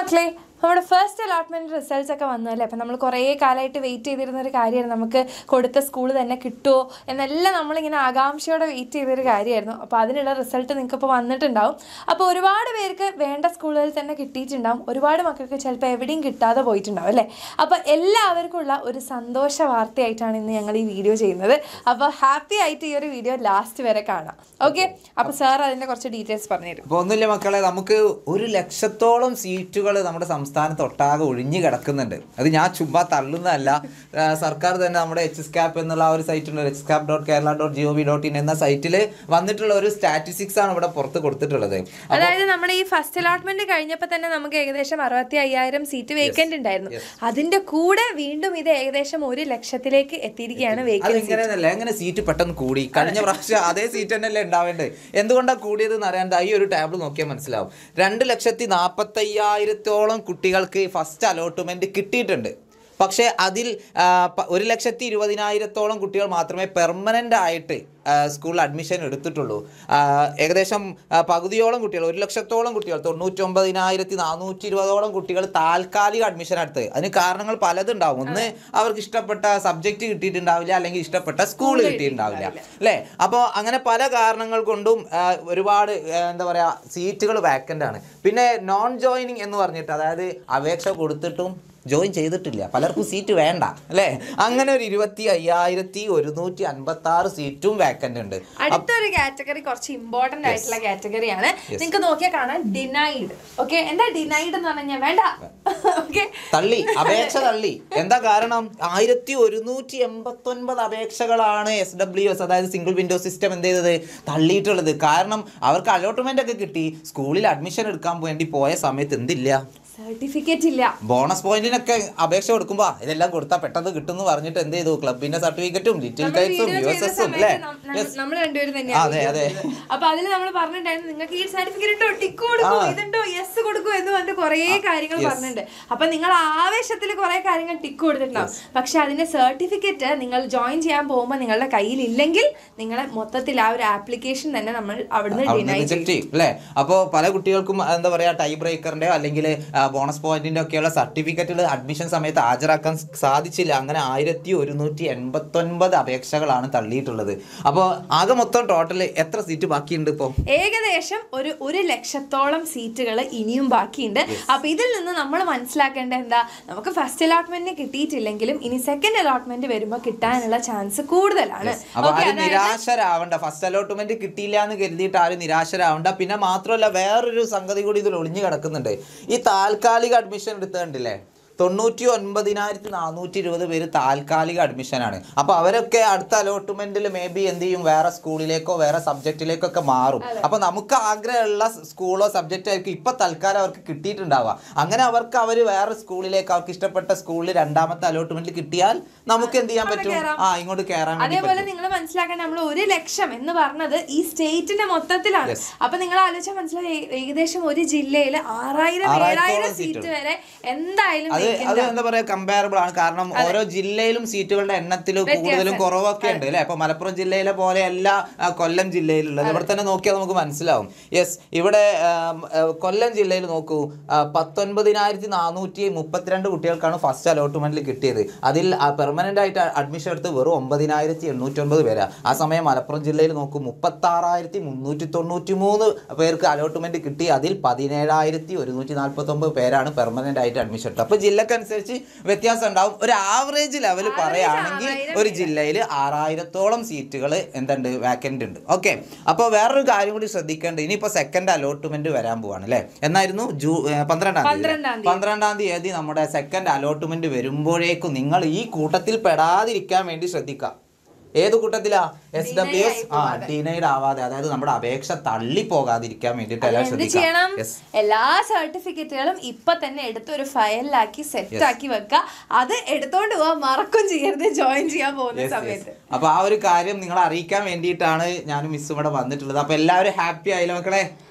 മക്കളെ നമ്മുടെ first allotment results ഒക്കെ വന്നല്ലേ അപ്പം നമ്മൾ കുറേ കാലമായിട്ട് വെയിറ്റ് ചെയ്തിരുന്ന ഒരു കാര്യമാണ് നമുക്ക് കൊടുത്ത സ്കൂൾ തന്നെ കിട്ടുമോ എന്നെല്ലാം നമ്മളിങ്ങനെ ആകാംക്ഷയോടെ വെയിറ്റ് ചെയ്തൊരു കാര്യമായിരുന്നു അപ്പോൾ അതിനുള്ള റിസൾട്ട് നിങ്ങൾക്ക് ഇപ്പോൾ വന്നിട്ടുണ്ടാവും അപ്പോൾ ഒരുപാട് പേർക്ക് വേണ്ട സ്കൂളുകളിൽ തന്നെ കിട്ടിയിട്ടുണ്ടാവും ഒരുപാട് മക്കൾക്ക് ചിലപ്പോൾ എവിടെയും കിട്ടാതെ പോയിട്ടുണ്ടാവും അല്ലേ അപ്പോൾ എല്ലാവർക്കുമുള്ള ഒരു സന്തോഷ വാർത്തയായിട്ടാണ് ഇന്ന് ഞങ്ങൾ ഈ വീഡിയോ ചെയ്യുന്നത് അപ്പോൾ ഹാപ്പി ആയിട്ട് ഈ ഒരു വീഡിയോ ലാസ്റ്റ് വരെ കാണാം ഓക്കെ അപ്പോൾ സാർ അതിൻ്റെ കുറച്ച് ഡീറ്റെയിൽസ് പറഞ്ഞുതരും അപ്പോൾ ഒന്നുമില്ല മക്കളെ നമുക്ക് ഒരു ലക്ഷത്തോളം സീറ്റുകൾ നമ്മുടെ സംസ്ഥാനത്ത് ഒട്ടാകെ ഒഴിഞ്ഞു കിടക്കുന്നുണ്ട് അത് ഞാൻ ചുമ്മാ തള്ളുന്നതല്ല ആ, സർക്കാർ തന്നെ നമ്മുടെ എച്ച് എസ് ക്യാപ്പ് എന്നുള്ള ആ ഒരു സൈറ്റ് ഉണ്ട് H cap dot Kerala dot G O V dot in എന്ന സൈറ്റിൽ വന്നിട്ടുള്ള ഒരു സ്റ്റാറ്റിസ്റ്റിക്സ് ആണ് ഇവിടെ പുറത്ത് കൊടുത്തിട്ടുള്ളത് അതായത് നമ്മുടെ ഈ ഫസ്റ്റ് അലോട്ട്മെന്റ് കഴിഞ്ഞപ്പോൾ തന്നെ നമുക്ക് ഏകദേശം അറുപത്തി അയ്യായിരം സീറ്റ് വേക്കന്റ് ഉണ്ടായിരുന്നു അതിന്റെ കൂടെ വീണ്ടും ഇത് ഏകദേശം ഒരു ലക്ഷത്തിലേക്ക് എത്തിയിരിക്കുകയാണ് അത് വേക്കൻസി ഇങ്ങനെയല്ല എങ്ങനെ സീറ്റ് പെട്ടെന്ന് കൂടി കഴിഞ്ഞ പ്രാവശ്യം അതേ സീറ്റ് തന്നെയല്ലേ ഉണ്ടാവേണ്ടത് എന്തുകൊണ്ടാണ് കൂടിയത് എന്ന് അറിയാൻ ദാ ഈ ഒരു ടാബിൾ നോക്കിയാൽ മനസ്സിലാവും രണ്ട് ലക്ഷത്തി നാൽപ്പത്തി അയ്യായിരത്തോളം കുട്ടികൾക്ക് ഫസ്റ്റ് അലോട്ട്മെന്റ് കിട്ടിയിട്ടുണ്ട് പക്ഷേ അതിൽ ആ, പ- ഒരു ലക്ഷത്തി ഇരുപതിനായിരത്തോളം കുട്ടികൾ മാത്രമേ പെർമനൻ്റ് ആയിട്ട് സ്കൂളിൽ അഡ്മിഷൻ എടുത്തിട്ടുള്ളൂ ആ, ഏകദേശം ആ, പകുതിയോളം കുട്ടികൾ ഒരു ലക്ഷത്തോളം കുട്ടികൾ തൊണ്ണൂറ്റൊമ്പതിനായിരത്തി നാനൂറ്റി ഇരുപതോളം കുട്ടികൾ താൽക്കാലിക അഡ്മിഷൻ എടുത്ത് അതിന് കാരണങ്ങൾ പലതുണ്ടാവും ഒന്ന് അവർക്ക് ഇഷ്ടപ്പെട്ട സബ്ജക്റ്റ് കിട്ടിയിട്ടുണ്ടാവില്ല അല്ലെങ്കിൽ ഇഷ്ടപ്പെട്ട സ്കൂൾ കിട്ടിയിട്ടുണ്ടാവില്ല അല്ലേ അപ്പോൾ അങ്ങനെ പല കാരണങ്ങൾ കൊണ്ടും ആ, ഒരുപാട് ആ, എന്താ പറയുക സീറ്റുകൾ വാക്കൻ്റ് ആണ് പിന്നെ നോൺ ജോയിനിങ് എന്ന് പറഞ്ഞിട്ട് അതായത് അപേക്ഷ കൊടുത്തിട്ടും ജോയിൻ ചെയ്തിട്ടില്ല പലർക്കും സീറ്റ് വേണ്ട അല്ലേ അങ്ങനെ ഒരു ഇരുപത്തി അയ്യായിരത്തി ഒരുന്നൂറ്റി അൻപത്തി ആറ് സീറ്റും വാക്കൻ്റ് ഉണ്ട് അടുത്തൊരു കാറ്റഗറി കുറച്ച് ഇമ്പോർട്ടന്റ് ആയിട്ടുള്ള കാറ്റഗറിയാണ് നിങ്ങൾക്ക് നോക്കിയാൽ കാണാൻ ഡിനൈഡ് ഓക്കെ എന്താ ഡിനൈഡ് എന്ന് പറഞ്ഞാൽ വേണ്ട ഓക്കെ തള്ളി അപേക്ഷ തള്ളി എന്താ കാരണം ആയിരത്തി ഒരുന്നൂറ്റി എൺപത്തി ഒൻപത് അപേക്ഷകളാണ് എസ് ഡബ്ല്യു എസ് അതായത് സിംഗിൾ വിൻഡോ സിസ്റ്റം എന്ത് ചെയ്തത് തള്ളിയിട്ടുള്ളത് കാരണം അവർക്ക് അലോട്ട്മെന്റ് ഒക്കെ കിട്ടി സ്കൂളിൽ അഡ്മിഷൻ എടുക്കാൻ വേണ്ടി പോയ സമയത്ത് എന്തില്ല സർട്ടിഫിക്കറ്റ് ഇല്ല ബോണസ് പോയിന്റിനൊക്കെ അപേക്ഷ കൊടുക്കുമ്പോ ഇതെല്ലാം കൊടുത്താൽ പെട്ടെന്ന് കിട്ടും എന്ന് പറഞ്ഞിട്ട് എന്ത് ചെയ്തു ക്ലബിന്റെ സർട്ടിഫിക്കറ്റും ലിറ്റിൽ കൈറ്റ്സും യു എസ് എസും അല്ലേ Yes. നമ്മൾ രണ്ടുപേരും അതെ, തന്നെയാണ് അതെ. അപ്പൊ അതിൽ നമ്മൾ പറഞ്ഞിട്ടുണ്ടായിരുന്നു നിങ്ങൾക്ക് ഈ സർട്ടിഫിക്കറ്റ് ഉണ്ടോ ടിക്ക് കൊടുക്കൂ ഇതുണ്ടോ യെസ് കൊടുക്കൂ എന്ന് പറഞ്ഞിട്ട് കുറേ കാര്യങ്ങൾ പറഞ്ഞിട്ടുണ്ട് അപ്പൊ നിങ്ങൾ ആവേശത്തിൽ കുറെ കാര്യങ്ങൾ ടിക്ക് കൊടുത്തിട്ടുണ്ടാവും പക്ഷെ അതിന്റെ സർട്ടിഫിക്കറ്റ് നിങ്ങൾ ജോയിൻ ചെയ്യാൻ പോകുമ്പോൾ നിങ്ങളുടെ കയ്യിൽ ഇല്ലെങ്കിൽ നിങ്ങളെ മൊത്തത്തിൽ ആ ഒരു ആപ്ലിക്കേഷൻ തന്നെ നമ്മൾ അവിടുന്ന് ഡിനൈ റിജക്ട് ചെയ്യും അല്ലേ അപ്പോൾ പല കുട്ടികൾക്കും എന്താ പറയാ ടൈ ബ്രേക്കറിന്റെ അല്ലെങ്കിൽ ബോണസ് പോയിന്റിന്റെ ഒക്കെയുള്ള സർട്ടിഫിക്കറ്റുകൾ അഡ്മിഷൻ സമയത്ത് ഹാജരാക്കാൻ സാധിച്ചില്ല അങ്ങനെ ആയിരത്തി ഒരുന്നൂറ്റി എൺപത്തി ഒൻപത് അപേക്ഷകളാണ് തള്ളിയിട്ടുള്ളത് അപ്പോൾ ആകെ മൊത്തം ടോട്ടൽ എത്ര സീറ്റ് ബാക്കിയുണ്ട് ഇപ്പോൾ ഏകദേശം ഒരു ഒരു ലക്ഷത്തോളം സീറ്റുകൾ ഇനിയും ബാക്കിയുണ്ട് അപ്പൊ ഇതിൽ നിന്ന് നമ്മൾ മനസ്സിലാക്കേണ്ട എന്താ നമുക്ക് ഫസ്റ്റ് അലോട്ട്മെന്റ് കിട്ടിയിട്ടില്ലെങ്കിലും ഇനി സെക്കൻഡ് അലോട്ട്മെന്റ് വരുമ്പോൾ കിട്ടാനുള്ള ചാൻസ് കൂടുതലാണ് അപ്പൊ Okay, ആരും നിരാശരാവണ്ട ഫസ്റ്റ് അലോട്ട്മെന്റ് കിട്ടിയില്ല എന്ന് കരുതിയിട്ട് ആരും നിരാശരാവണ്ട പിന്നെ മാത്രമല്ല വേറൊരു സംഗതി കൂടി ഇതിൽ ഒളിഞ്ഞു കിടക്കുന്നുണ്ട് ഈ താൽക്കാലിക അഡ്മിഷൻ എടുത്തുകണ്ടില്ലേ തൊണ്ണൂറ്റി ഒൻപതിനായിരത്തി നാനൂറ്റി ഇരുപത് പേര് താൽക്കാലിക അഡ്മിഷനാണ് അപ്പോൾ അവരൊക്കെ അടുത്ത അലോട്ട്മെന്റിൽ മേ ബി എന്ത് ചെയ്യും വേറെ സ്കൂളിലേക്കോ വേറെ സബ്ജക്റ്റിലേക്കോ ഒക്കെ മാറും അപ്പോൾ നമുക്ക് ആഗ്രഹമുള്ള സ്കൂളോ സബ്ജക്റ്റ് ആയിരിക്കും ഇപ്പൊ തൽക്കാലം അവർക്ക് കിട്ടിയിട്ടുണ്ടാവുക അങ്ങനെ അവർക്ക് അവർ വേറെ സ്കൂളിലേക്ക് അവർക്ക് ഇഷ്ടപ്പെട്ട സ്കൂളിൽ രണ്ടാമത്തെ അലോട്ട്മെന്റിൽ കിട്ടിയാൽ നമുക്ക് എന്ത് ചെയ്യാൻ പറ്റും ആ ഇങ്ങോട്ട് കയറാൻ വേണ്ടി അതേപോലെ നിങ്ങൾ മനസ്സിലാക്കാൻ നമ്മൾ ഒരു ലക്ഷം എന്ന് പറഞ്ഞത് ഈ സ്റ്റേറ്റിന്റെ മൊത്തത്തിലാണ് അപ്പൊ നിങ്ങൾ ആലോചിച്ചാൽ മനസ്സിലായി ഏ- ഏകദേശം ഒരു ജില്ലയിൽ ആറായിരം ആറായിരത്തോളം ഏഴായിരം സീറ്റ് വരെ എന്തായാലും അത് അത് എന്താ പറയാ കമ്പാരബിൾ ആണ് കാരണം ഓരോ ജില്ലയിലും സീറ്റുകളുടെ എണ്ണത്തിൽ കൂടുതലും കുറവൊക്കെ ഉണ്ട് അല്ലെ അപ്പൊ മലപ്പുറം ജില്ലയിലെ പോലെ അല്ല ആ, കൊല്ലം ജില്ലയിലുള്ളത് ഇവിടെ തന്നെ നോക്കിയാൽ നമുക്ക് മനസ്സിലാവും യെസ് ഇവിടെ ആം, ആ, കൊല്ലം ജില്ലയിൽ നോക്കൂ ആ, പത്തൊൻപതിനായിരത്തി നാനൂറ്റി മുപ്പത്തിരണ്ട് കുട്ടികൾക്കാണ് ഫസ്റ്റ് അലോട്ട്മെന്റിൽ കിട്ടിയത് അതിൽ പെർമനന്റ് ആയിട്ട് അഡ്മിഷൻ എടുത്ത് വെറും ഒമ്പതിനായിരത്തി എണ്ണൂറ്റൊമ്പത് പേരാ ആ സമയം മലപ്പുറം ജില്ലയിൽ നോക്കൂ മുപ്പത്തി ആറായിരത്തി മുന്നൂറ്റി തൊണ്ണൂറ്റി മൂന്ന് പേർക്ക് അലോട്ട്മെന്റ് കിട്ടി അതിൽ പതിനേഴായിരത്തി ഒരുന്നൂറ്റി നാൽപ്പത്തി ഒമ്പത് പേരാണ് പെർമനന്റ് ആയിട്ട് അഡ്മിഷൻ എടുത്തത് അപ്പൊ ജില്ലക്കനുസരിച്ച് വ്യത്യാസം ഉണ്ടാവും ഒരു ആവറേജ് ലെവൽ പറയുകയാണെങ്കിൽ ഒരു ജില്ലയിൽ ആറായിരത്തോളം സീറ്റുകൾ എന്തുണ്ട് വാക്കന്റ് ഉണ്ട് ഓക്കെ അപ്പോൾ വേറൊരു കാര്യം കൂടി ശ്രദ്ധിക്കേണ്ടത് ഇനിയിപ്പോൾ സെക്കൻഡ് അലോട്ട്മെന്റ് വരാൻ പോവാണ് അല്ലേ എന്നായിരുന്നു ജൂ ഏ, പന്ത്രണ്ടാം തീയതി പന്ത്രണ്ടാം അല്ലേ? പന്ത്രണ്ടാം തീയതി നമ്മുടെ സെക്കൻഡ് അലോട്ട്മെന്റ് വരുമ്പോഴേക്കും നിങ്ങൾ ഈ കൂട്ടത്തിൽ പെടാതിരിക്കാൻ വേണ്ടി ശ്രദ്ധിക്കുക ഏത് കൂട്ടത്തിലാ എസ് ഡബ്ല്യു എസ് ആ ഡിനൈഡ് ആവാതെ അതായത് നമ്മുടെ അപേക്ഷ തള്ളി പോകാതിരിക്കാൻ വേണ്ടിയിട്ട് എല്ലാം എന്ത് ശ്രദ്ധിക്കാം ചെയ്യണം യെസ് എല്ലാ സർട്ടിഫിക്കറ്റുകളും ഇപ്പൊ തന്നെ എടുത്ത് ഒരു ഫയലിലാക്കി സെറ്റ് ആക്കി വെക്കുക അത് എടുത്തോണ്ട് പോവാൻ മറക്കും ചെയ്യരുത് ജോയിൻ ചെയ്യാൻ പോകുന്ന സമയത്ത് അപ്പൊ ആ ഒരു കാര്യം നിങ്ങളെ അറിയിക്കാൻ വേണ്ടിയിട്ടാണ് ഞാനും മിസ്സും ഇവിടെ വന്നിട്ടുള്ളത് അപ്പൊ എല്ലാവരും ഹാപ്പി ആയില്ല മക്കളെ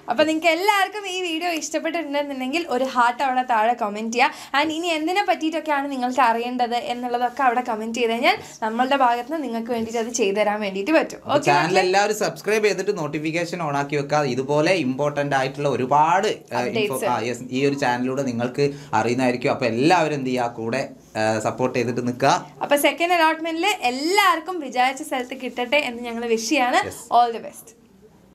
അപ്പൊ നിങ്ങൾക്ക് എല്ലാവർക്കും ഈ വീഡിയോ ഇഷ്ടപ്പെട്ടിട്ടുണ്ടെന്നുണ്ടെങ്കിൽ ഒരു ഹാർട്ട് അവിടെ താഴെ കമന്റ് ചെയ്യുക ആൻഡ് ഇനി എന്തിനെ പറ്റിയിട്ടൊക്കെയാണ് നിങ്ങൾക്ക് അറിയേണ്ടത് എന്നുള്ളതൊക്കെ അവിടെ കമന്റ് ചെയ്ത് കഴിഞ്ഞാൽ നമ്മളുടെ ഭാഗത്ത് നിന്ന് നിങ്ങൾക്ക് വേണ്ടിയിട്ട് അത് ചെയ്തു തരാൻ വേണ്ടിയിട്ട് പറ്റും ഓക്കെ ചാനൽ എല്ലാവരും സബ്സ്ക്രൈബ് ചെയ്തിട്ട് നോട്ടിഫിക്കേഷൻ ഓൺ ആക്കി വെക്കുക ഇതുപോലെ ഇമ്പോർട്ടന്റ് ആയിട്ടുള്ള ഒരുപാട് ആ, info- ആ, yes, ഈ ഒരു ചാനലിലൂടെ നിങ്ങൾക്ക് അറിയുന്നതായിരിക്കും അപ്പൊ എല്ലാവരും എന്ത് ചെയ്യുക കൂടെ സപ്പോർട്ട് ചെയ്തിട്ട് നിൽക്കുക അപ്പൊ സെക്കൻഡ് അലോട്ട്മെന്റിൽ എല്ലാവർക്കും വിചാരിച്ച സ്ഥലത്ത് കിട്ടട്ടെ എന്ന് ഞങ്ങൾ വിഷ് ചെയ്യാണ് ഓൾ ദി ബെസ്റ്റ്